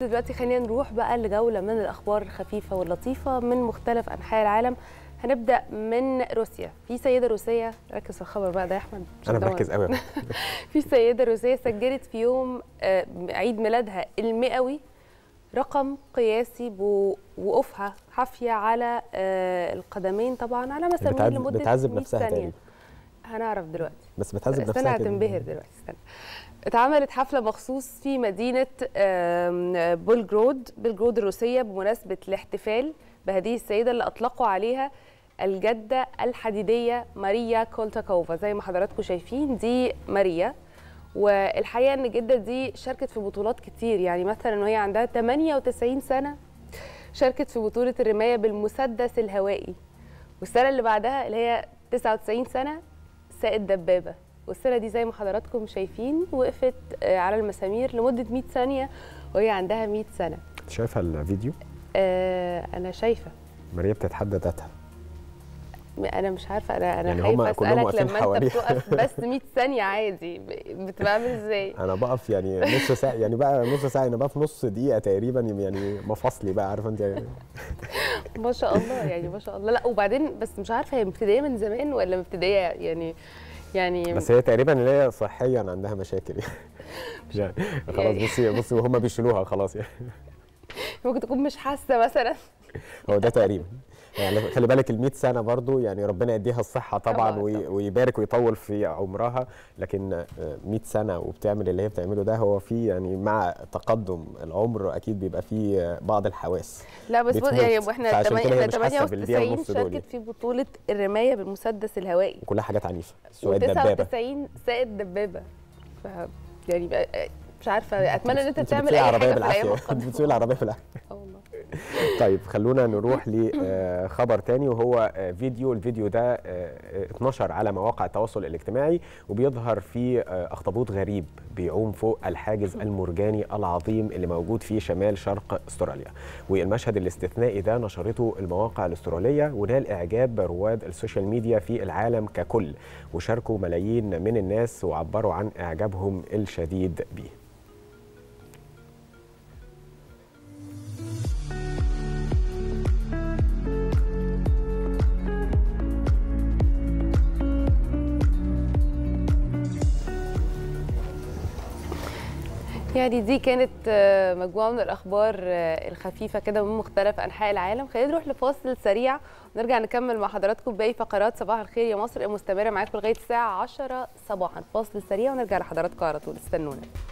دلوقتي خلينا نروح بقى لجولة من الأخبار الخفيفة واللطيفة من مختلف أنحاء العالم هنبدأ من روسيا في سيدة روسية ركز في الخبر بقى ده يا أحمد مش انا هندور. مركز قوي في سيدة روسية سجلت في يوم آه، عيد ميلادها المئوي رقم قياسي بوقوفها حافية على آه، القدمين طبعا على مسامير بتعذب- لمدة بتعذب 100 نفسها ثانية تقريبا. هنعرف دلوقتي بس بتعذب استنى نفسها كده. هتنبهر دلوقتي استنى اتعملت حفلة مخصوص في مدينة آم، بولجرود بلجرود الروسية بمناسبة الاحتفال بهذه السيدة اللي أطلقوا عليها الجدة الحديدية ماريا كولتاكوفا زي ما حضراتكم شايفين دي ماريا والحقيقة إن الجدة دي شاركت في بطولات كتير يعني مثلا وهي عندها 98 سنة شاركت في بطولة الرماية بالمسدس الهوائي والسنة اللي بعدها اللي هي 99 سنة سائد دبابة والسنة دي زي ما حضراتكم شايفين وقفت آه، على المسامير لمدة 100 ثانية وهي عندها 100 سنة شايفه الفيديو آه، أنا شايفة ماريا بتتحدى ذاتها أنا مش عارفة أنا أنا يعني خايفة هما كلهم أسألك واقفين لما أنت حواليها. بتقف بس 100 ثانية عادي ب- بتبقى عامل إزاي؟ انا بقف يعني نص ساعه يعني بقى نص ساعه انا بقى في نص دقيقه تقريبا يعني مفاصلي بقى عارفه انت يعني ما شاء الله يعني ما شاء الله لا وبعدين بس مش عارفة هي مبتدئية من زمان ولا مبتدئية يعني يعني بس هي تقريبا اللي هي صحيا عندها مشاكل يعني خلاص يعني- بصي بصي وهم بيشيلوها خلاص يعني ممكن تكون مش حاسة مثلا هو ده تقريبا يعني خلي بالك ال 100 سنه برضو يعني ربنا يديها الصحه طبعا, طبعاً، وي- طبعاً. ويبارك ويطول في عمرها لكن آه، 100 سنه وبتعمل اللي هي بتعمله ده هو في يعني مع تقدم العمر اكيد بيبقى فيه آه، بعض الحواس لا بس بص بتموت. يعني واحنا فعشان كده هي احنا مش حاسة بالدقيقة 98 ونص دول شاركت في بطولة الرماية بالمسدس الهوائي وكلها حاجات عنيفه سواء الدبابه و99 سائد دبابة ف يعني بقى- مش عارفة اتمنى ان انت انت تعمل بتسوقي اي عربيه حاجة في الايام بالعافيه القادمة بتسوقي العربيه بالعافيه آه والله. طيب خلونا نروح لخبر تاني وهو آه، فيديو الفيديو ده آه، آه، اتنشر على مواقع التواصل الاجتماعي وبيظهر فيه آه، اخطبوط غريب بيعوم فوق الحاجز المرجاني العظيم اللي موجود في شمال شرق استراليا والمشهد الاستثنائي ده نشرته المواقع الاستراليه ونال اعجاب رواد السوشيال ميديا في العالم ككل وشاركوا ملايين من الناس وعبروا عن اعجابهم الشديد بيه يعني دي كانت آه، مجموعة من الأخبار آه، الخفيفة كده من مختلف أنحاء العالم خلينا نروح لفاصل سريع ونرجع نكمل مع حضراتكم باقي فقرات صباح الخير يا مصر المستمرة معاكم لغاية الساعة 10 صباحا فاصل سريع ونرجع لحضراتكم على طول استنونا